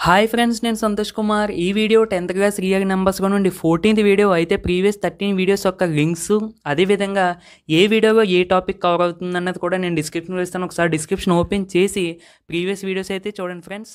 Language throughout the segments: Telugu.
హాయ్ ఫ్రెండ్స్ నేను సంతోష్ కుమార్ ఈ వీడియో టెన్త్ క్లాస్ రియల్ నెంబర్స్గా నుండి ఫోర్టీన్త్ వీడియో అయితే ప్రీవియస్ థర్టీన్ వీడియోస్ యొక్క లింక్స్ అదేవిధంగా ఏ వీడియోలో ఏ టాపిక్ కవర్ అవుతుంది అన్నది కూడా నేను డిస్క్రిప్షన్లో ఇస్తాను ఒకసారి డిస్క్రిప్షన్ ఓపెన్ చేసి ప్రీవియస్ వీడియోస్ అయితే చూడండి ఫ్రెండ్స్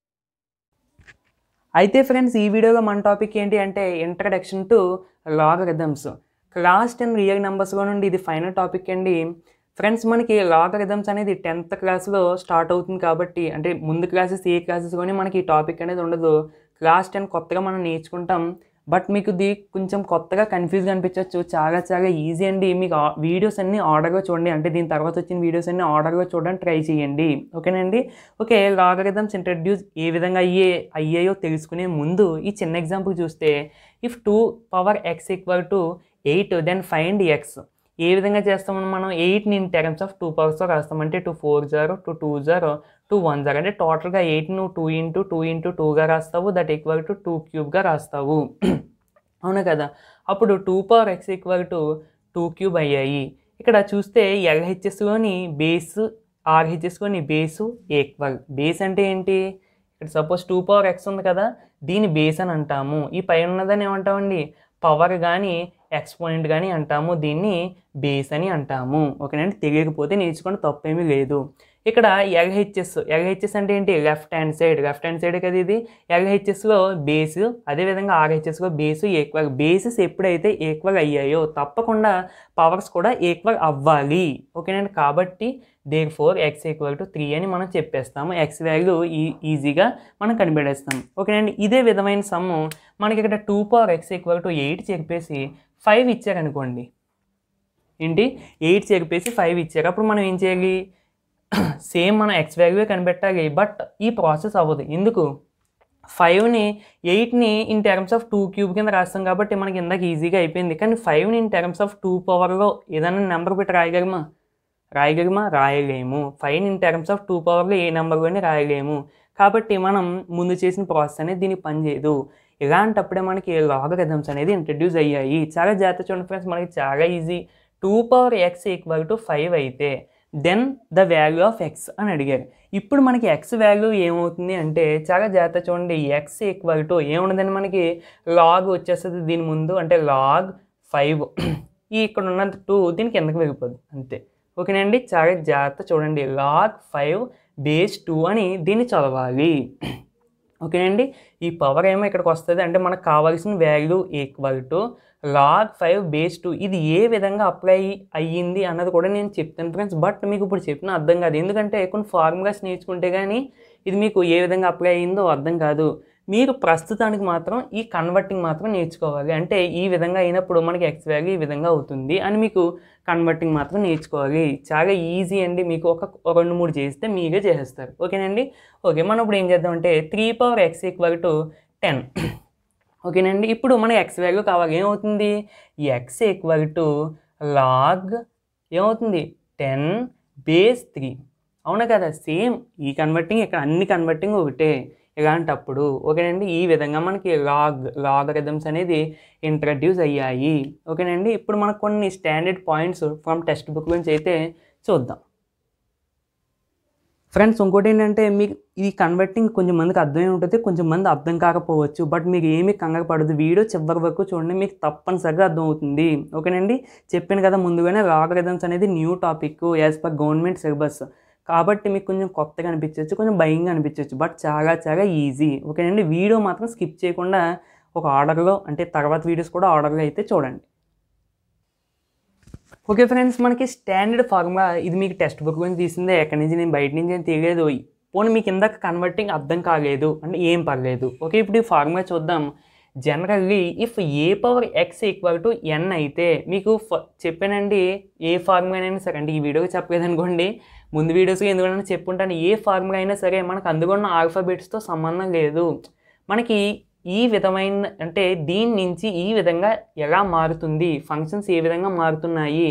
అయితే ఫ్రెండ్స్ ఈ వీడియోలో మన టాపిక్ ఏంటి అంటే introduction to logarithms class ten real నెంబర్స్లో నుండి ఇది ఫైనల్ టాపిక్ అండి ఫ్రెండ్స్ మనకి లాగరిథమ్స్ అనేది టెన్త్ క్లాస్లో స్టార్ట్ అవుతుంది కాబట్టి అంటే ముందు క్లాసెస్ ఏ క్లాసెస్లోనే మనకి ఈ టాపిక్ అనేది ఉండదు క్లాస్ టెన్ కొత్తగా మనం నేర్చుకుంటాం బట్ మీకు ఇది కొంచెం కొత్తగా కన్ఫ్యూజ్గా అనిపించవచ్చు చాలా చాలా ఈజీ అండి మీకు వీడియోస్ అన్ని ఆర్డర్గా చూడండి అంటే దీని తర్వాత వచ్చిన వీడియోస్ అన్ని ఆర్డర్గా చూడడానికి ట్రై చేయండి ఓకేనండి ఓకే లాగరిథమ్స్ ఇంట్రడ్యూస్ ఏ విధంగా అయ్యే అయ్యాయో తెలుసుకునే ముందు ఈ చిన్న ఎగ్జాంపుల్ చూస్తే if two power x equal to eight then find x ఏ విధంగా చేస్తామని మనం ఎయిట్ని ఇన్ టర్మ్స్ ఆఫ్ టూ పవర్స్తో రాస్తాం అంటే టూ ఫోర్ జారో టూ టూ జారో టూ వన్ జారో అంటే టోటల్గా ఎయిట్ నువ్వు టూ ఇంటూ టూ ఇంటూ టూగా రాస్తావు దట్ ఈక్వల్ టు టూ క్యూబ్గా రాస్తావు అవును కదా అప్పుడు two power x equal to two cube అయ్యాయి ఇక్కడ చూస్తే ఎల్హెచ్ఎస్లోని బేస్ ఆర్హెచ్ఎస్లోని బేసు ఈక్వల్ బేస్ అంటే ఏంటి ఇక్కడ సపోజ్ టూ పవర్ ఎక్స్ ఉంది కదా దీని బేస్ అని అంటాము ఈ పైన ఉన్నదని ఏమంటామండి పవర్ కానీ ఎక్స్పోనెంట్ కానీ అంటాము దీన్ని బేస్ అని అంటాము ఓకేనండి తెలియకపోతే నేర్చుకోండి తప్పేమీ లేదు ఇక్కడ ఎల్హెచ్ఎస్ ఎల్హెచ్ఎస్ అంటే ఏంటి left hand side left hand side కదా ఇది ఎల్హెచ్ఎస్లో బేస్ అదేవిధంగా ఆర్హెచ్ఎస్లో బేస్ ఈక్వల్ బేసెస్ ఎప్పుడైతే ఈక్వల్ అయ్యాయో తప్పకుండా పవర్స్ కూడా ఈక్వల్ అవ్వాలి ఓకేనండి కాబట్టి therefore x equal to three అని మనం చెప్పేస్తాము ఎక్స్ వాల్యూ ఈ ఈజీగా మనం కనిపెట్టేస్తాం ఓకేనండి ఇదే విధమైన సమ్ము మనకి ఇక్కడ two power x equal to eight చెప్పేసి ఫైవ్ ఇచ్చారనుకోండి ఏంటి ఎయిట్ చెప్పేసి ఫైవ్ ఇచ్చారు అప్పుడు మనం ఏం చేయాలి సేమ్ మనం ఎక్స్ వాల్యూవే కనిపెట్టాలి బట్ ఈ ప్రాసెస్ అవ్వదు ఎందుకు ఫైవ్ని ఎయిట్ని in terms of two cube కింద రాస్తాం కాబట్టి మనకి ఇందాక ఈజీగా అయిపోయింది కానీ ఫైవ్ని ఇన్ టర్మ్స్ ఆఫ్ టూ పవర్లో ఏదైనా నెంబర్ పెట్టి రాయగలమా రాయగలమా రాయలేము five in terms of two పవర్లో ఏ నెంబర్లోనే రాయలేము కాబట్టి మనం ముందు చేసిన ప్రాసెస్ అనేది దీనికి పనిచేయదు ఇలాంటప్పుడే మనకి లాగరిథమ్స్ అనేది ఇంట్రడ్యూస్ అయ్యాయి చాలా జాగ్రత్త చూడండి ఫ్రెండ్స్ మనకి చాలా easy two power x equal to five అయితే then the value of x అని అడిగారు ఇప్పుడు మనకి ఎక్స్ వాల్యూ ఏమవుతుంది అంటే చాలా జాగ్రత్త చూడండి ఎక్స్ ఈక్వల్ టు ఏముండదని మనకి లాగ్ వచ్చేస్తుంది దీని ముందు అంటే లాగ్ ఫైవ్ ఈ ఇక్కడ ఉన్న టూ దీనికి ఎందుకు వెళ్ళిపోదు అంతే ఓకేనండి చాలా జాగ్రత్త చూడండి లాగ్ ఫైవ్ బేస్ టూ అని దీన్ని చదవాలి ఓకేనండి ఈ పవర్ ఏమో ఇక్కడికి వస్తుంది అంటే మనకు కావాల్సిన value equal to log five base two ఇది ఏ విధంగా అప్లై అయ్యింది అన్నది కూడా నేను చెప్తాను ఫ్రెండ్స్ బట్ మీకు ఇప్పుడు చెప్పిన అర్థం కాదు ఎందుకంటే కొన్ని ఫార్ములాస్ నేర్చుకుంటే కానీ ఇది మీకు ఏ విధంగా అప్లై అయ్యిందో అర్థం కాదు మీరు ప్రస్తుతానికి మాత్రం ఈ కన్వర్టింగ్ మాత్రం నేర్చుకోవాలి అంటే ఈ విధంగా అయినప్పుడు మనకి ఎక్స్ వాల్యూ ఈ విధంగా అవుతుంది అని మీకు కన్వర్టింగ్ మాత్రం నేర్చుకోవాలి చాలా ఈజీ అండి మీకు ఒక రెండు మూడు చేస్తే మీరే చేసేస్తారు ఓకేనండి ఓకే మనం ఇప్పుడు ఏం చేద్దామంటే three power x equal to ten ఓకేనండి ఇప్పుడు మన ఎక్స్ వాల్యూ కావాలి ఏమవుతుంది ఎక్స్ ఈక్వల్ టు లాగ్ ఏమవుతుంది టెన్ బేస్ త్రీ అవునా కదా సేమ్ ఈ కన్వర్టింగ్ ఇక్కడ అన్ని కన్వర్టింగ్ ఒకటే ఇలాంటప్పుడు ఓకేనండి ఈ విధంగా మనకి లాగ్ లాగరిథమ్స్ అనేది ఇంట్రడ్యూస్ అయ్యాయి ఓకేనండి ఇప్పుడు మనకు కొన్ని standard points from text book నుంచి అయితే చూద్దాం ఫ్రెండ్స్ ఇంకోటి ఏంటంటే మీకు ఈ కన్వర్టింగ్ కొంచెం మందికి అర్థమై ఉంటుంది కొంచెం మంది అర్థం కాకపోవచ్చు బట్ మీకు ఏమీ కంగారు పడదు వీడియో చివరి వరకు చూడండి మీకు తప్పనిసరిగా అర్థం అవుతుంది ఓకేనండి చెప్పాను కదా ముందుగానే లాగరిథమ్స్ అనేది new topic as per government syllabus కాబట్టి మీకు కొంచెం కొత్తగా అనిపించవచ్చు కొంచెం భయంగా అనిపించవచ్చు బట్ చాలా చాలా ఈజీ ఓకేనండి వీడియో మాత్రం స్కిప్ చేయకుండా ఒక ఆర్డర్లో అంటే తర్వాత వీడియోస్ కూడా ఆర్డర్లో అయితే చూడండి ఓకే ఫ్రెండ్స్ మనకి స్టాండర్డ్ ఫార్ములా ఇది మీకు టెక్స్ట్ బుక్ గురించి తీసిందే ఎక్కడి నుంచి నేను బయట నుంచి ఏం తెలియదు పోనీ మీకు ఇందాక కన్వర్టింగ్ అర్థం కాలేదు అంటే ఏం పర్లేదు ఓకే ఇప్పుడు ఈ ఫార్ములా చూద్దాం generally if a power x equal to n అయితే మీకు చెప్పానండి ఏ ఫార్ములా అయినా సరే అంటే ఈ వీడియోకి చెప్పలేదు అనుకోండి ముందు వీడియోస్కి ఎందుకంటే చెప్పుంటాను ఏ ఫార్ములా అయినా సరే మనకు అందుకున్న ఆల్ఫాబెట్స్తో సంబంధం లేదు మనకి ఈ విధమైన అంటే దీని నుంచి ఈ విధంగా ఎలా మారుతుంది ఫంక్షన్స్ ఏ విధంగా మారుతున్నాయి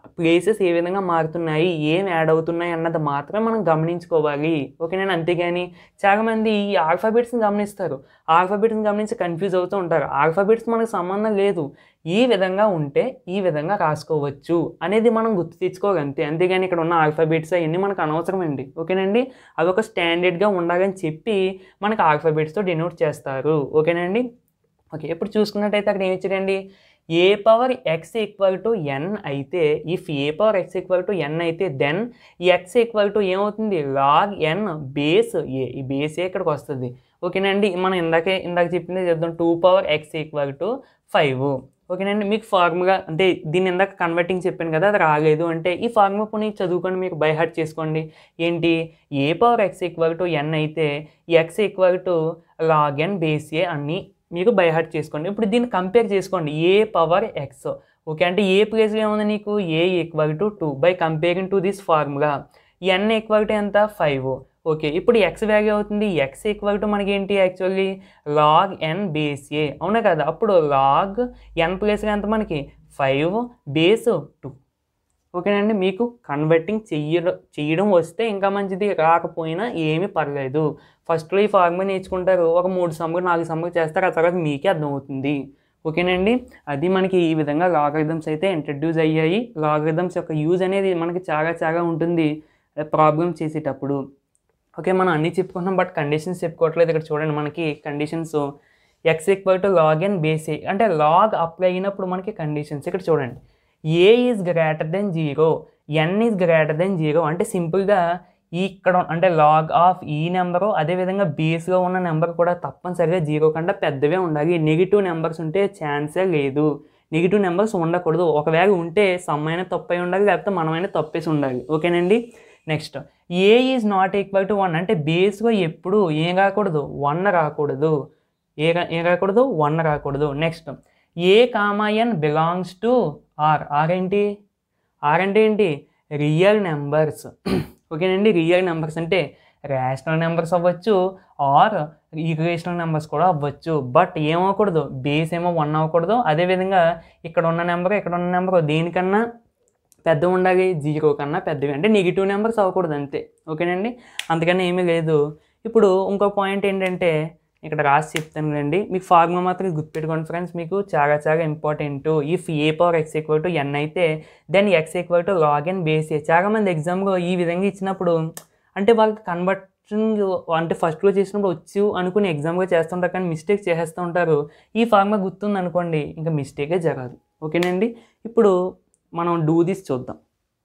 ప్లేసెస్ ఏ విధంగా మారుతున్నాయి ఏం యాడ్ అవుతున్నాయి అన్నది మాత్రమే మనం గమనించుకోవాలి ఓకేనా అంతేగాని చాలామంది ఈ ఆల్ఫాబెట్స్ని గమనిస్తారు ఆల్ఫాబెట్స్ని గమనించి కన్ఫ్యూజ్ అవుతూ ఉంటారు ఆల్ఫాబెట్స్ మనకు సంబంధం లేదు ఈ విధంగా ఉంటే ఈ విధంగా రాసుకోవచ్చు అనేది మనం గుర్తు తెచ్చుకోవాలి అంతే అంతేగాని ఇక్కడ ఉన్న ఆల్ఫాబెట్స్ అవన్నీ మనకు అనవసరం అండి ఓకేనండి అవి ఒక స్టాండర్డ్గా ఉండాలని చెప్పి మనకు ఆల్ఫాబెట్స్తో డినోట్ చేస్తారు ఓకేనండి ఓకే ఇప్పుడు చూసుకున్నట్టయితే అక్కడ ఏమి ఇచ్చాడండి a power x equal to n అయితే if a power x equal to n అయితే దెన్ ఎక్స్ ఈక్వల్ టు ఏమవుతుంది లాగ్ ఎన్ బేస్ ఏ ఈ బేస్ ఏ ఇక్కడికి వస్తుంది ఓకేనండి మనం ఇందాకే ఇందాక చెప్పింది చెప్తాం two power x equal to five ఓకేనండి మీకు ఫార్ములా అంటే దీన్ని ఇందాక కన్వర్టింగ్ చెప్పాను కదా అది రాలేదు అంటే ఈ ఫార్ములా పోనీ చదువుకొని మీకు బై హార్ట్ చేసుకోండి ఏంటి a power x equal to n అయితే x equal to log n base a అన్ని మీకు బై హార్ట్ చేసుకోండి ఇప్పుడు దీన్ని కంపేర్ చేసుకోండి ఏ పవర్ ఎక్స్ ఓకే అంటే ఏ ప్లేస్లో ఏముంది నీకు a equal to two by comparing to this formula n equal to ఎంత ఫైవ్ ఓకే ఇప్పుడు ఎక్స్ వాల్యూ అవుతుంది ఎక్స్ ఈక్వల్ టు మనకి ఏంటి actually log n base a అవునా కదా అప్పుడు లాగ్ ఎన్ ప్లేస్లో ఎంత మనకి ఫైవ్ బేస్ టూ ఓకేనండి మీకు కన్వర్టింగ్ చెయ్యడం చేయడం వస్తే ఇంకా మంచిది రాకపోయినా ఏమీ పర్లేదు ఫస్ట్లో ఈ ఫార్ములా నేర్చుకుంటారు ఒక మూడు సమ్మలు నాలుగు సమ్మలు చేస్తారు ఆ తర్వాత మీకే అర్థమవుతుంది ఓకేనండి అది మనకి ఈ విధంగా లాగరిథమ్స్ అయితే ఇంట్రడ్యూస్ అయ్యాయి లాగరిథమ్స్ యొక్క యూజ్ అనేది మనకి చాలా చాలా ఉంటుంది ప్రాబ్లమ్ చేసేటప్పుడు ఓకే మనం అన్నీ చెప్పుకుంటున్నాం బట్ కండిషన్స్ చెప్పుకోవట్లేదు ఇక్కడ చూడండి మనకి conditions x equal to log n base a అంటే లాగ్ అప్లై అయినప్పుడు మనకి కండిషన్స్ ఇక్కడ చూడండి a is greater than zero n is greater than zero అంటే సింపుల్గా ఇక్కడ అంటే లాగ్ ఆఫ్ ఈ నెంబరు అదేవిధంగా బేస్లో ఉన్న నెంబర్ కూడా తప్పనిసరిగా జీరో కన్నా పెద్దవే ఉండాలి నెగిటివ్ నెంబర్స్ ఉంటే ఛాన్సే లేదు నెగిటివ్ నెంబర్స్ ఉండకూడదు ఒకవేళ ఉంటే సమ్మైన తప్పై ఉండాలి లేకపోతే మనమైనా తప్పేసి ఉండాలి ఓకేనండి next a is not equal to one అంటే బేస్గా ఎప్పుడు ఏం రాకూడదు వన్ రాకూడదు ఏ రా- ఏం రాకూడదు వన్ రాకూడదు next A comma N belongs to R R ఏంటి ఆర్ అంటే ఏంటి రియల్ నెంబర్స్ ఓకేనండి రియల్ నెంబర్స్ అంటే రేషనల్ నెంబర్స్ అవ్వచ్చు ఆర్ ఈక్వేషనల్ నెంబర్స్ కూడా అవ్వచ్చు బట్ ఏమవ్వకూడదు బేస్ ఏమో వన్ అవ్వకూడదు అదేవిధంగా ఇక్కడ ఉన్న నెంబర్ ఇక్కడ ఉన్న నెంబర్ దేనికన్నా పెద్ద ఉండాలి జీరో కన్నా పెద్దవి అంటే నెగిటివ్ నెంబర్స్ అవ్వకూడదు అంతే ఓకేనండి అంతకన్నా ఏమీ లేదు ఇప్పుడు ఇంకో పాయింట్ ఏంటంటే ఇక్కడ రాసి చెప్తాను రండి మీకు ఫార్ములా మాత్రం గుర్తుపెట్టుకోండి ఫ్రెండ్స్ మీకు చాలా చాలా important if a power x equal to n అయితే then x equal to log n base a చాలామంది ఎగ్జామ్లో ఈ విధంగా ఇచ్చినప్పుడు అంటే వాళ్ళకి కన్వర్టింగ్ అంటే ఫస్ట్లో చేసినప్పుడు వచ్చు అనుకుని ఎగ్జామ్గా చేస్తుంటారు కానీ మిస్టేక్ చేసేస్తూ ఉంటారు ఈ ఫార్ములా గుర్తుంది అనుకోండి ఇంకా మిస్టేకే జరగదు ఓకేనండి ఇప్పుడు మనం డూ దిస్ చూద్దాం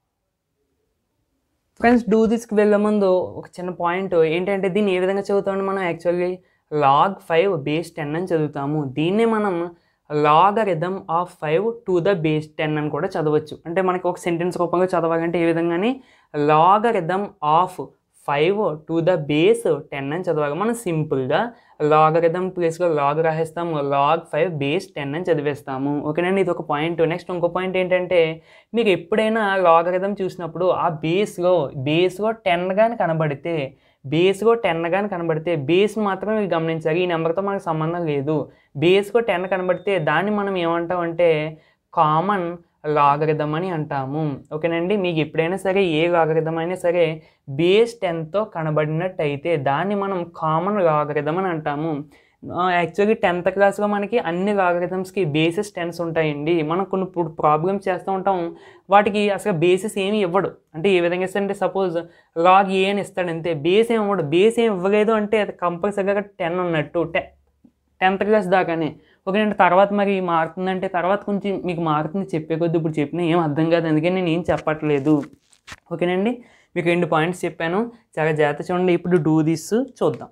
ఫ్రెండ్స్ డూ దిస్కి వెళ్ళే ముందు ఒక చిన్న పాయింట్ ఏంటంటే దీన్ని ఏ విధంగా చదువుతామని మనం actually log five base ten అని చదువుతాము దీన్నే మనం logarithm of five to the base ten అని కూడా చదవచ్చు అంటే మనకి ఒక సెంటెన్స్ రూపంగా చదవాలంటే ఏ విధంగానే logarithm of five to the base ten అని చదవాలి మనం సింపుల్గా లాగరిథమ్ ప్లేస్లో లాగ్ రాసేస్తాము లాగ్ ఫైవ్ బేస్ టెన్ అని చదివేస్తాము ఓకేనండి ఇది ఒక పాయింట్ నెక్స్ట్ ఇంకో పాయింట్ ఏంటంటే మీకు ఎప్పుడైనా లాగరిథం చూసినప్పుడు ఆ బేస్లో బేస్లో టెన్ కానీ కనబడితే బేస్లో టెన్ కానీ కనబడితే బేస్ మాత్రమే మీరు గమనించాలి ఈ నెంబర్తో మనకు సంబంధం లేదు బేస్లో టెన్ కనబడితే దాన్ని మనం ఏమంటాం అంటే కామన్ లాగరిథం అని అంటాము ఓకేనండి మీకు ఎప్పుడైనా సరే ఏ లాగరిథం అయినా సరే బేస్ టెన్తో కనబడినట్టయితే దాన్ని మనం కామన్ లాగరిథం అని అంటాము యాక్చువల్లీ టెన్త్ క్లాస్లో మనకి అన్ని లాగరిథమ్స్కి బేసిస్ టెన్స్ ఉంటాయండి మనం కొన్ని ఇప్పుడు ప్రాబ్లమ్స్ చేస్తూ ఉంటాం వాటికి అసలు బేసిస్ ఏమి ఇవ్వడు అంటే ఏ విధంగా ఇస్తాడంటే సపోజ్ లాగ్ ఏ అని ఇస్తాడు అంతే బేస్ ఏమి ఇవ్వడు బేస్ ఏమి ఇవ్వలేదు అంటే అది కంపల్సరీగా టెన్ ఉన్నట్టు టె టెన్త్ క్లాస్ దాకానే ఓకేనండి తర్వాత మరి మారుతుందంటే తర్వాత కొంచెం మీకు మారుతుంది చెప్పే కొద్ది ఇప్పుడు చెప్పినా ఏం అర్థం కాదు అందుకని నేను ఏం చెప్పట్లేదు ఓకేనండి మీకు రెండు పాయింట్స్ చెప్పాను చాలా జాగ్రత్త చూడండి ఇప్పుడు డూ దిస్ చూద్దాం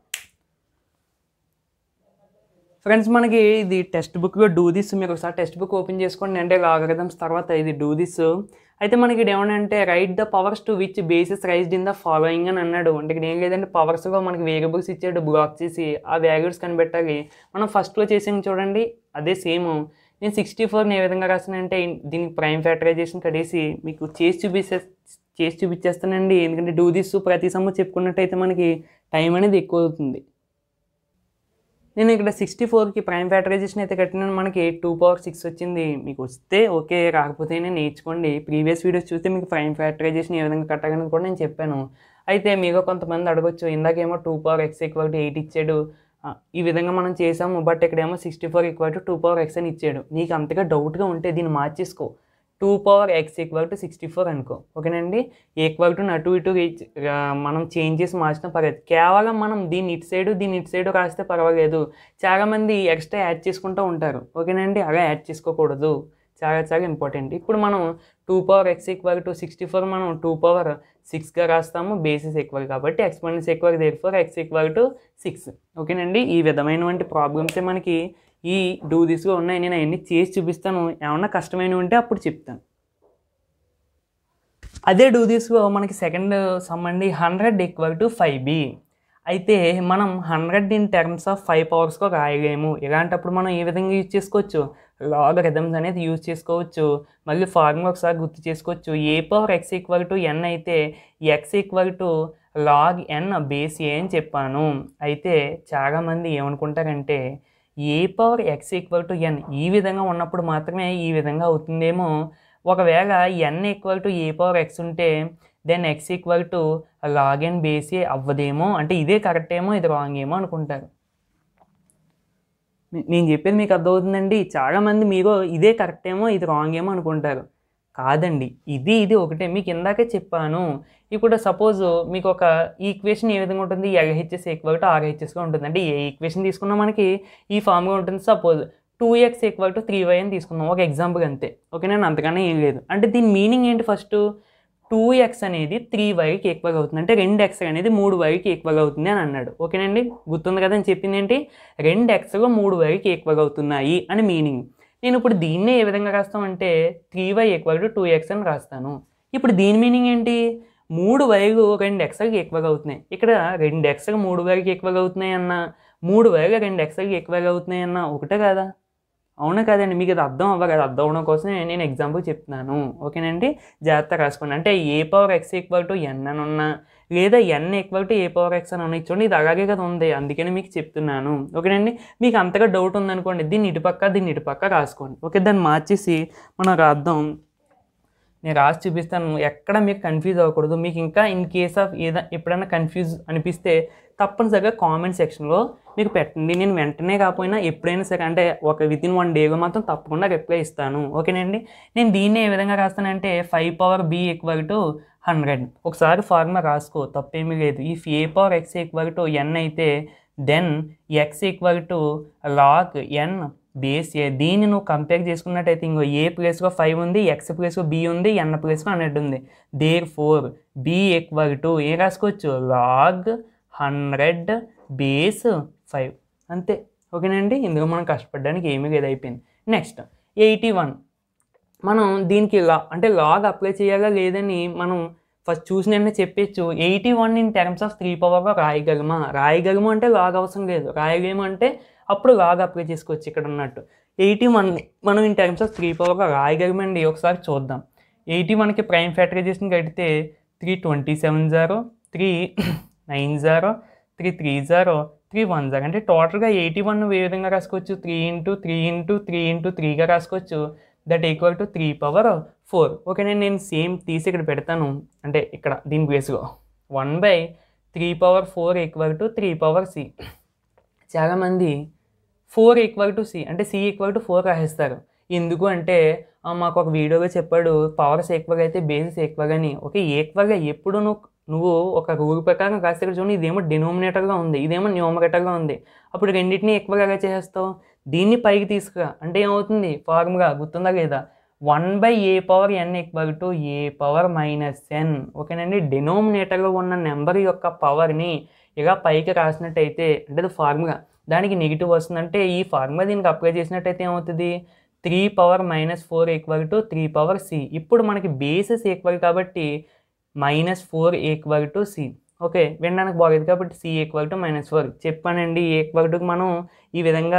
ఫ్రెండ్స్ మనకి ఇది టెక్స్ట్ బుక్లో డూ దిస్ మీరు ఒకసారి టెక్స్ట్ బుక్ ఓపెన్ చేసుకోండి అంటే లాగరిథమ్స్ తర్వాత ఇది డూ దిస్ అయితే మనకి ఇది ఏమనంటే write the powers to which bases raised in the following అని అన్నాడు అంటే ఇక్కడ ఏం లేదంటే పవర్స్లో మనకి వేరియబుల్స్ ఇచ్చాడు బ్లాక్ చేసి ఆ వాల్యూస్ కనిపెట్టాలి మనం ఫస్ట్లో చేసింది చూడండి అదే సేమ్ నేను సిక్స్టీ ఫోర్ని ఏ విధంగా రాసానంటే దీనికి ప్రైమ్ ఫ్యాక్టరైజేషన్ కడేసి మీకు చేసి చూపిస్తే చేసి చూపించేస్తానండి ఎందుకంటే డూ దిస్ ప్రతి సమ్ము చెప్పుకున్నట్టయితే మనకి టైం అనేది ఎక్కువ అవుతుంది నేను ఇక్కడ సిక్స్టీ ఫోర్కి ప్రైమ్ ఫ్యాక్టరైజేషన్ అయితే కట్టినాను మనకి టూ పవర్ సిక్స్ వచ్చింది మీకు వస్తే ఓకే రాకపోతే నేర్చుకోండి ప్రీవియస్ వీడియోస్ చూస్తే మీకు ప్రైమ్ ఫ్యాక్టరైజేషన్ ఏ విధంగా కట్టాలని కూడా నేను చెప్పాను అయితే మీకు కొంతమంది అడగొచ్చు ఇందాకేమో two power x equal to eight ఇచ్చాడు ఆ, ఈ విధంగా మనం చేసాము బట్ ఇక్కడేమో sixty four equal to two power x అని ఇచ్చాడు నీకు అంతగా డౌట్గా ఉంటే దీన్ని మార్చేసుకో two power x equal to sixty four అనుకో ఓకేనండి ఈక్వల్ టు అటు ఇటు రీచ్ మనం చేంజ్ చేసి మార్చినా పర్వాలేదు కేవలం మనం దీన్ని ఇటు సైడు దీన్ని ఇటు సైడు రాస్తే పర్వాలేదు చాలామంది ఎక్స్ట్రా యాడ్ చేసుకుంటూ ఉంటారు ఓకేనండి అలా యాడ్ చేసుకోకూడదు చాలా చాలా ఇంపార్టెంట్ ఇప్పుడు మనం two power x equal to sixty four మనం టూ పవర్ సిక్స్గా రాస్తాము బేసిస్ ఈక్వల్ కాబట్టి exponents equal therefore x equal to six ఓకేనండి ఈ విధమైనటువంటి ప్రాబ్లమ్సే మనకి ఈ డూ దిస్గా ఉన్నాయి నేను అవన్నీ చేసి చూపిస్తాను ఏమన్నా కష్టమైనవి ఉంటే అప్పుడు చెప్తాను అదే డూ దిస్లో మనకి సెకండ్ సమ్ అండి hundred equal to five b అయితే మనం hundred in terms of five పవర్స్గా రాయలేము ఇలాంటప్పుడు మనం ఏ విధంగా యూజ్ చేసుకోవచ్చు లాగ్ రిథమ్స్ అనేది యూజ్ చేసుకోవచ్చు మళ్ళీ ఫార్ములా ఒకసారి గుర్తు చేసుకోవచ్చు a power x equal to n అయితే x equal to log n base a అని చెప్పాను అయితే చాలామంది ఏమనుకుంటారంటే a power x equal to n ఈ విధంగా ఉన్నప్పుడు మాత్రమే ఈ విధంగా అవుతుందేమో ఒకవేళ n equal to a power x ఉంటే then x equal to log n base a అవ్వదేమో అంటే ఇదే కరెక్ట్ ఏమో ఇది రాంగ్ ఏమో అనుకుంటారు నే- నేను చెప్పేది మీకు అర్థమవుతుందండి చాలామంది మీరు ఇదే కరెక్ట్ ఏమో ఇది రాంగ్ ఏమో అనుకుంటారు కాదండి ఇది ఇది ఒకటే మీకు ఇందాకే చెప్పాను ఇప్పుడు సపోజ్ మీకు ఒక ఈక్వేషన్ ఏ విధంగా ఉంటుంది ఎల్హెచ్ఎస్ ఈక్వల్ టు ఆర్హెచ్ఎస్గా ఉంటుంది అంటే ఏ ఈక్వేషన్ తీసుకున్నా మనకి ఈ ఫామ్గా ఉంటుంది suppose two x equal to three y అని తీసుకుందాం ఒక ఎగ్జాంపుల్ అంతే ఓకే నేను అంతకన్నా ఏం లేదు అంటే దీని మీనింగ్ ఏంటి ఫస్ట్ టూ ఎక్స్ అనేది త్రీ వైకి ఈక్వల్ అవుతుంది అంటే రెండు ఎక్స్ అనేది మూడు వైకి ఈక్వల్ అవుతుంది అని అన్నాడు ఓకేనండి గుర్తుంది కదా అని చెప్పింది ఏంటి రెండు ఎక్స్లో మూడు వైకి ఈక్వల్ అవుతున్నాయి అని మీనింగ్ నేను ఇప్పుడు దీన్నే ఏ విధంగా రాస్తామంటే three y equal to two x అని రాస్తాను ఇప్పుడు దీని మీనింగ్ ఏంటి మూడు వైలు రెండు ఎక్స్కి ఈక్వల్ అవుతున్నాయి ఇక్కడ రెండు ఎక్స్కి మూడు వైకి ఈక్వల్ అవుతున్నాయి అన్న మూడు వైలు రెండు ఎక్స్కి ఈక్వల్ అవుతున్నాయి అన్న ఒకటే కదా అవునా కదండి మీకు అది అర్థం అవ్వదు అది అర్థం అవడం కోసం నేను ఎగ్జాంపుల్ చెప్తున్నాను ఓకేనండి జాగ్రత్త రాసుకోండి అంటే a power x equal to n అని ఉన్నా లేదా n equal to a power x అని ఉన్నాయి చూడండి ఇది అలాగే కదా ఉంది అందుకని మీకు చెప్తున్నాను ఓకేనండి మీకు అంతగా డౌట్ ఉందనుకోండి దీన్ని ఇటుపక్క దీన్ని ఇటుపక్క రాసుకోండి ఓకే దాన్ని మార్చేసి మనం రాద్దాం నేను రాసి చూపిస్తాను ఎక్కడ మీకు కన్ఫ్యూజ్ అవ్వకూడదు మీకు ఇంకా ఇన్ కేస్ ఆఫ్ ఏదో ఎప్పుడైనా కన్ఫ్యూజ్ అనిపిస్తే తప్పనిసరిగా కామెంట్ సెక్షన్లో మీకు పెట్టండి నేను వెంటనే కాకపోయినా ఎప్పుడైనా సరే అంటే ఒక విత్ ఇన్ వన్ డేగా మాత్రం తప్పకుండా రిప్లై ఇస్తాను ఓకేనండి నేను దీన్ని ఏ విధంగా రాస్తానంటే five power b equal to hundred ఒకసారి ఫార్ములా రాసుకో తప్పేమీ లేదు ఈ a power x equal to n అయితే then x equal to log n base a దీన్ని నువ్వు కంపేర్ చేసుకున్నట్టయితే ఇంకో ఏ ప్లేస్లో ఫైవ్ ఉంది ఎక్స్ ప్లేస్లో బి ఉంది ఎన్ ప్లేస్లో హండ్రెడ్ ఉంది therefore b equal to ఏం రాసుకోవచ్చు లాగ్ హండ్రెడ్ బేస్ ఫైవ్ అంతే ఓకేనండి ఇందులో మనం కష్టపడడానికి ఏమీ లేదు అయిపోయింది నెక్స్ట్ ఎయిటీ వన్ మనం దీనికి లా అంటే లాగ్ అప్లై చేయాలా లేదని మనం ఫస్ట్ చూసిన వెంటనే చెప్పచ్చు eighty one in terms of three పవర్గా రాయగలమా రాయగలము అంటే లాగ్ అవసరం లేదు రాయగలము అంటే అప్పుడు లాగ్ అప్లై చేసుకోవచ్చు ఇక్కడ ఉన్నట్టు ఎయిటీ వన్ మనం ఇన్ టర్మ్స్ ఆఫ్ త్రీ పవర్గా రాయగలమండి ఒకసారి చూద్దాం ఎయిటీ వన్కి ప్రైమ్ ఫ్యాక్టరైజేషన్ కడితే three twenty seven zero three nine zero three three zero three one zero అంటే టోటల్గా ఎయిటీ వన్ ఏ విధంగా రాసుకోవచ్చు three into three into three into త్రీగా రాసుకోవచ్చు that equal to three power four okay నేను నేను సేమ్ తీసి ఇక్కడ పెడతాను అంటే ఇక్కడ దీని బేస్లో one by three power four equal to three power c చాలామంది ఫోర్ ఈక్వల్ టు సి అంటే సి ఈక్వల్ టు ఫోర్ రాసేస్తారు ఎందుకు అంటే ఆ, మాకు ఒక వీడియోగా చెప్పాడు పవర్స్ ఈక్వల్ అయితే బేసిస్ ఈక్వల్ అని ఓకే ఈక్వల్గా ఎప్పుడు నువ్వు నువ్వు ఒక రూల్ ప్రకారం రాస్తే ఇక్కడ చూడండి ఇదేమో డినోమినేటర్గా ఉంది ఇదేమో న్యూమరేటర్గా ఉంది అప్పుడు రెండింటిని ఈక్వల్ ఎలా చేసేస్తావు దీన్ని పైకి తీసుకురా అంటే ఏమవుతుంది ఫార్ములా గుర్తుందా లేదా one by a power n equal to a power minus n ఓకేనండి డినోమినేటర్లో ఉన్న నెంబర్ యొక్క పవర్ని ఇలా పైకి రాసినట్టయితే అంటే అది ఫార్ములా దానికి నెగిటివ్ వస్తుందంటే ఈ ఫార్ములా దీనికి అప్లై చేసినట్టయితే ఏమవుతుంది three power minus four equal to three power c ఇప్పుడు మనకి బేసిస్ ఈక్వల్ కాబట్టి minus four equal to c okay వినడానికి బాగోదు కాబట్టి c equal to minus four చెప్పానండి ఈక్వల్ టుకి మనం ఈ విధంగా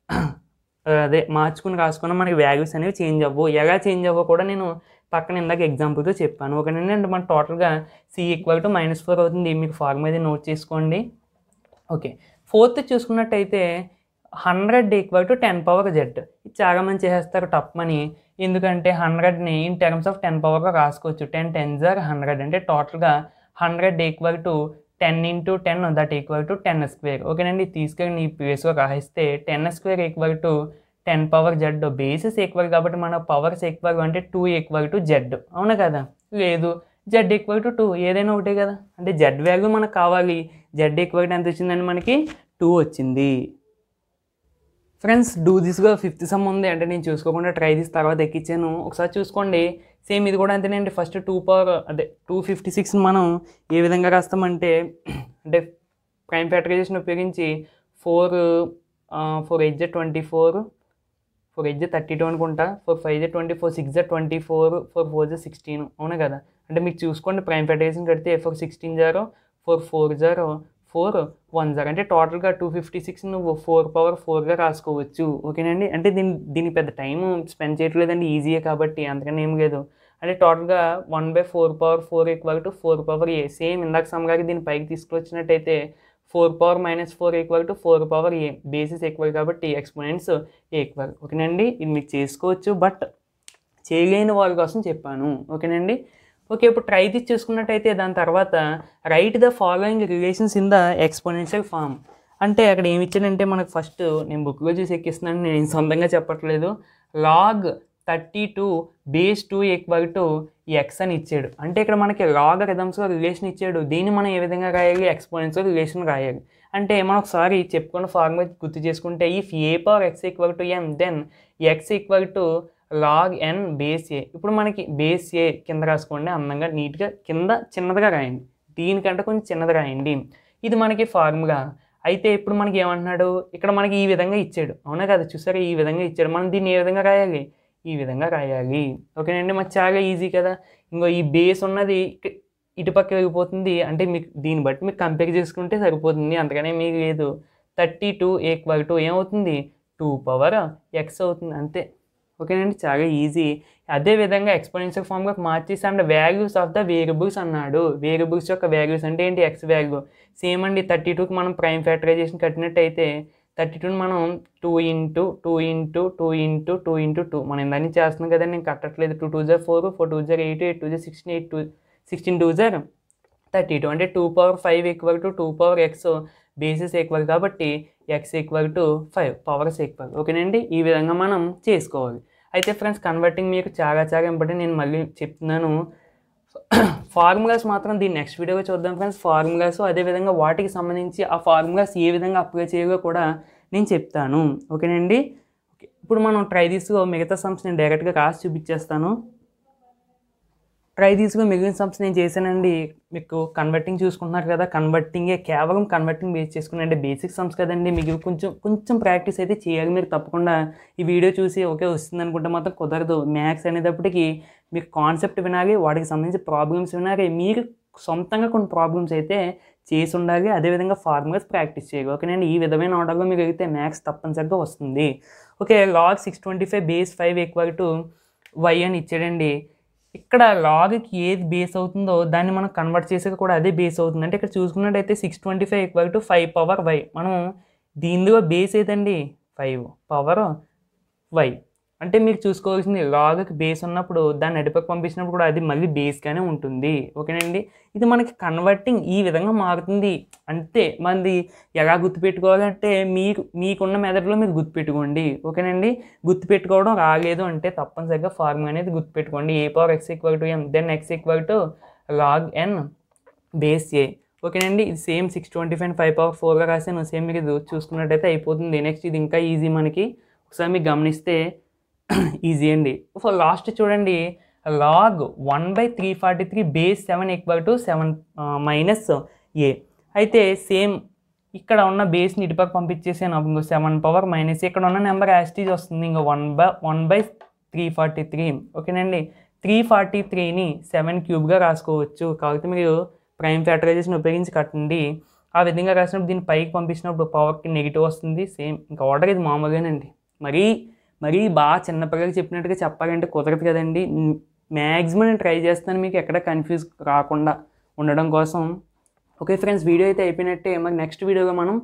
అదే మార్చుకుని రాసుకున్న మనకి వాల్యూస్ అనేవి చేంజ్ అవ్వవు ఎలా చేంజ్ అవ్వవు కూడా నేను పక్కన ఇందాక ఎగ్జాంపుల్తో చెప్పాను ఓకేనండి అంటే మన టోటల్గా c equal to minus four అవుతుంది మీకు ఫార్మ్ అయితే నోట్ చేసుకోండి ఓకే ఫోర్త్ చూసుకున్నట్టయితే hundred equal to ten power z ఇది చాలా మంది చేసేస్తారు టప్మని ఎందుకంటే హండ్రెడ్ని ఇన్ టర్మ్స్ ఆఫ్ టెన్ పవర్గా రాసుకోవచ్చు టెన్ టెన్ జార్ హండ్రెడ్ అంటే టోటల్గా hundred equal to ten into ten that equal to ten square ఓకేనండి తీసుకెళ్ళి ఈ ప్లేస్లో రాయిస్తే ten square equal to ten power z bases equal కాబట్టి మన పవర్స్ ఈక్వల్ అంటే టూ ఈక్వల్ టు జెడ్ అవునా కదా లేదు జెడ్ ఈక్వల్ టు టూ ఏదైనా ఒకటే కదా అంటే జెడ్ వాల్యూ మనకు కావాలి జెడ్ ఈక్వల్ టు ఎంత వచ్చిందండి మనకి టూ వచ్చింది ఫ్రెండ్స్ డూ దిస్గా ఫిఫ్త్ సమ్ ఉంది అంటే నేను చూసుకోకుండా ట్రై చేసి తర్వాత ఎక్కించాను ఒకసారి చూసుకోండి సేమ్ ఇది కూడా అంతేనండి ఫస్ట్ టూ పవర్ అదే టూ ఫిఫ్టీ సిక్స్ మనం ఏ విధంగా రాస్తామంటే అంటే ప్రైమ్ ఫ్యాక్టరైజేషన్ ఉపయోగించి ఫోర్ ఫోర్ ఎయిట్ జె ట్వంటీ ఫోర్ ఫోర్ ఎయిట్ జె థర్టీ టూ అనుకుంటా ఫోర్ ఫైవ్ జె ట్వంటీ ఫోర్ సిక్స్ జె ట్వంటీ ఫోర్ ఫోర్ ఫోర్ జె సిక్స్టీన్ అవునా కదా అంటే మీకు చూసుకోండి ప్రైమ్ ఫ్యాక్టరైజేషన్ కడితే ఫోర్ సిక్స్టీన్ జారో ఫోర్ ఫోర్ జారో ఫోర్ వన్ జార్ అంటే టోటల్గా టూ ఫిఫ్టీ సిక్స్ నువ్వు ఫోర్ పవర్ ఫోర్గా రాసుకోవచ్చు ఓకేనండి అంటే దీని దీని పెద్ద టైం స్పెండ్ చేయట్లేదండి ఈజీయే కాబట్టి అంతకని ఏం లేదు అంటే టోటల్గా one by four power four equal to four power a same ఇందాక సమగాకి దీని పైకి తీసుకొచ్చినట్టయితే four power minus four equal to four power a bases equal కాబట్టి ఎక్స్పోనెంట్స్ ఈక్వల్ ఓకేనండి ఇది మీరు చేసుకోవచ్చు బట్ చేయలేని వాళ్ళ కోసం చెప్పాను ఓకేనండి ఓకే ఇప్పుడు ట్రై తీసి చూసుకున్నట్టయితే దాని తర్వాత right the following relations in the exponential form అంటే అక్కడ ఏమి ఇచ్చాడంటే మనకు ఫస్ట్ నేను బుక్లో చూసి ఎక్కిస్తున్నాను నేను సొంతంగా చెప్పట్లేదు log thirty two base two equal to x అని ఇచ్చాడు అంటే ఇక్కడ మనకి లాగ్ రిథమ్స్లో రిలేషన్ ఇచ్చాడు దీన్ని మనం ఏ విధంగా రాయాలి ఎక్స్పోనెన్స్లో రిలేషన్ రాయాలి అంటే మనం ఒకసారి చెప్పుకున్న ఫార్ములా గుర్తు చేసుకుంటే if a power x equal to n then x equal to log n base a ఇప్పుడు మనకి బేస్ ఏ కింద రాసుకోండి అందంగా నీట్గా కింద చిన్నదిగా రాయండి దీనికంటే కొంచెం చిన్నది రాయండి ఇది మనకి ఫార్ములా అయితే ఇప్పుడు మనకి ఏమంటున్నాడు ఇక్కడ మనకి ఈ విధంగా ఇచ్చాడు అవునా కదా చూసారా ఈ విధంగా ఇచ్చాడు మనం దీన్ని ఏ విధంగా రాయాలి ఈ విధంగా రాయాలి ఓకేనండి మాకు చాలా ఈజీ కదా ఇంకో ఈ బేస్ ఉన్నది ఇక- ఇటుపక్క వెళ్ళిపోతుంది అంటే మీకు దీన్ని బట్టి మీకు కంపేర్ చేసుకుంటే సరిపోతుంది అంతకనే మీకు లేదు థర్టీ టూ ఈక్వల్ టు ఏమవుతుంది టూ పవర్ ఎక్స్ అవుతుంది అంతే ఓకేనండి చాలా ఈజీ అదే విధంగా ఎక్స్పోనెన్షియల్ ఫామ్గా మార్చేసి and values of the variables అన్నాడు వేరియబుల్స్ యొక్క వాల్యూస్ అంటే ఏంటి ఎక్స్ వాల్యూ సేమ్ అండి థర్టీ టూకి మనం ప్రైమ్ ఫ్యాక్టరైజేషన్ కట్టినట్టయితే థర్టీ టూని మనం two into two into two into two into two మనం ఇందాన్ని చేస్తున్నాం కదండి నేను కట్టట్లేదు టూ టూ జార్ ఫోర్ ఫోర్ టూ జార్ ఎయిట్ ఎయిట్ టూ జార్ sixteen eight two sixteen two జార్ థర్టీ టూ అంటే two power five equal to two power X bases equal కాబట్టి x equal to five powers equal ఓకేనండి ఈ విధంగా మనం చేసుకోవాలి అయితే ఫ్రెండ్స్ కన్వర్టింగ్ మీకు చాలా చాలా ఇంపార్టెంట్ నేను మళ్ళీ చెప్తున్నాను ఫార్ములాస్ మాత్రం దీన్ని నెక్స్ట్ వీడియోలో చూద్దాం ఫ్రెండ్స్ ఫార్ములాస్ అదేవిధంగా వాటికి సంబంధించి ఆ ఫార్ములాస్ ఏ విధంగా అప్లై చేయాలో కూడా నేను చెప్తాను ఓకేనండి ఓకే ఇప్పుడు మనం ట్రై తీసుకో మిగతా సమ్స్ నేను డైరెక్ట్గా రాసి చూపించేస్తాను ట్రై తీసుకుని మిగిలిన సమ్స్ నేను చేశానండి మీకు కన్వర్టింగ్ చూసుకుంటున్నారు కదా కన్వర్టింగే కేవలం కన్వర్టింగ్ బేస్ చేసుకుని అంటే బేసిక్ సమ్స్ కదండి మీకు కొంచెం కొంచెం ప్రాక్టీస్ అయితే చేయాలి మీరు తప్పకుండా ఈ వీడియో చూసి ఓకే వస్తుంది అనుకుంటే మాత్రం కుదరదు మ్యాథ్స్ అనేటప్పటికి మీకు కాన్సెప్ట్ వినాలి వాటికి సంబంధించి ప్రాబ్లమ్స్ వినాలి మీరు సొంతంగా కొన్ని ప్రాబ్లమ్స్ అయితే చేసి ఉండాలి అదేవిధంగా ఫార్ములాస్ ప్రాక్టీస్ చేయాలి ఓకేనండి ఈ విధమైన ఆర్డర్లో మీకు అయితే మ్యాథ్స్ తప్పనిసరిగా వస్తుంది okay log six twenty five base five equal to y అని ఇచ్చాడండి ఇక్కడ లాగ్కి ఏది బేస్ అవుతుందో దాన్ని మనం కన్వర్ట్ చేసేది కూడా అదే బేస్ అవుతుంది అంటే ఇక్కడ చూసుకున్నట్టయితే six twenty five equal to five power y మనం దీనిలో బేస్ ఏదండి ఫైవ్ పవర్ వై అంటే మీరు చూసుకోవాల్సింది లాగ్కి బేస్ ఉన్నప్పుడు దాన్ని అడిపకి పంపించినప్పుడు కూడా అది మళ్ళీ బేస్గానే ఉంటుంది ఓకేనండి ఇది మనకి కన్వర్టింగ్ ఈ విధంగా మారుతుంది అంతే మనది ఎలా గుర్తుపెట్టుకోవాలంటే మీకు మీకున్న మెథడ్లో మీరు గుర్తుపెట్టుకోండి ఓకేనండి గుర్తుపెట్టుకోవడం రాలేదు అంటే తప్పనిసరిగా ఫార్ములా అనేది గుర్తుపెట్టుకోండి a power x equal to m then x equal to log n base a ఓకేనండి ఇది same six twenty five five power ఫోర్గా రాసాను సేమ్ మీకు ఇది చూసుకున్నట్టయితే అయిపోతుంది నెక్స్ట్ ఇది ఇంకా ఈజీ మనకి ఒకసారి మీకు గమనిస్తే ఈజీ అండి ఫర్ లాస్ట్ చూడండి log one by three forty three base seven equal to seven minus a అయితే సేమ్ ఇక్కడ ఉన్న బేస్ని ఇటుపక్క పంపించేసాను ఇంకో సెవెన్ పవర్ మైనస్ ఇక్కడ ఉన్న నెంబర్ యాస్టీజ్ వస్తుంది ఇంకో one by one by three forty three ఓకేనండి త్రీ ఫార్టీ త్రీని సెవెన్ క్యూబ్గా రాసుకోవచ్చు కాకపోతే మీరు ప్రైమ్ ఫ్యాక్టరైజేషన్ ఉపయోగించి కట్టండి ఆ విధంగా రాసినప్పుడు దీన్ని పైకి పంపించినప్పుడు పవర్కి నెగిటివ్ వస్తుంది సేమ్ ఇంకా ఆర్డర్ ఇది మామూలుగానండి మరీ మరీ బాగా చిన్నపిల్లలకి చెప్పినట్టుగా చెప్పాలంటే కుదరదు కదండి మ్యాక్సిమం నేను ట్రై చేస్తాను మీకు ఎక్కడ కన్ఫ్యూజ్ రాకుండా ఉండడం కోసం ఓకే ఫ్రెండ్స్ వీడియో అయితే అయిపోయినట్టే మరి నెక్స్ట్ వీడియోలో మనం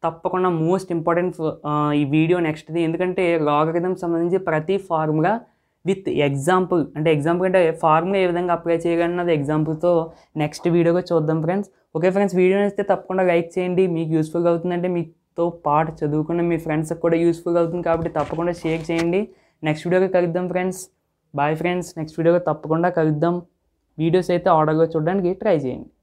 తప్పకుండా మోస్ట్ ఇంపార్టెంట్ ఈ వీడియో నెక్స్ట్ది ఎందుకంటే లాగరిథం సంబంధించి ప్రతి ఫార్ములా విత్ ఎగ్జాంపుల్ అంటే ఎగ్జాంపుల్ అంటే ఫార్ములా ఏ విధంగా అప్లై చేయగలన్నది ఎగ్జాంపుల్తో నెక్స్ట్ వీడియోగా చూద్దాం ఫ్రెండ్స్ ఓకే ఫ్రెండ్స్ వీడియో నచ్చితే తప్పకుండా లైక్ చేయండి మీకు యూస్ఫుల్ అవుతుందంటే మీతో పాటు చదువుకున్న మీ ఫ్రెండ్స్కి కూడా యూస్ఫుల్ అవుతుంది కాబట్టి తప్పకుండా షేర్ చేయండి నెక్స్ట్ వీడియోగా కలుద్దాం ఫ్రెండ్స్ బాయ్ ఫ్రెండ్స్ నెక్స్ట్ వీడియోగా తప్పకుండా కలుద్దాం వీడియోస్ అయితే ఆర్డర్గా చూడడానికి ట్రై చేయండి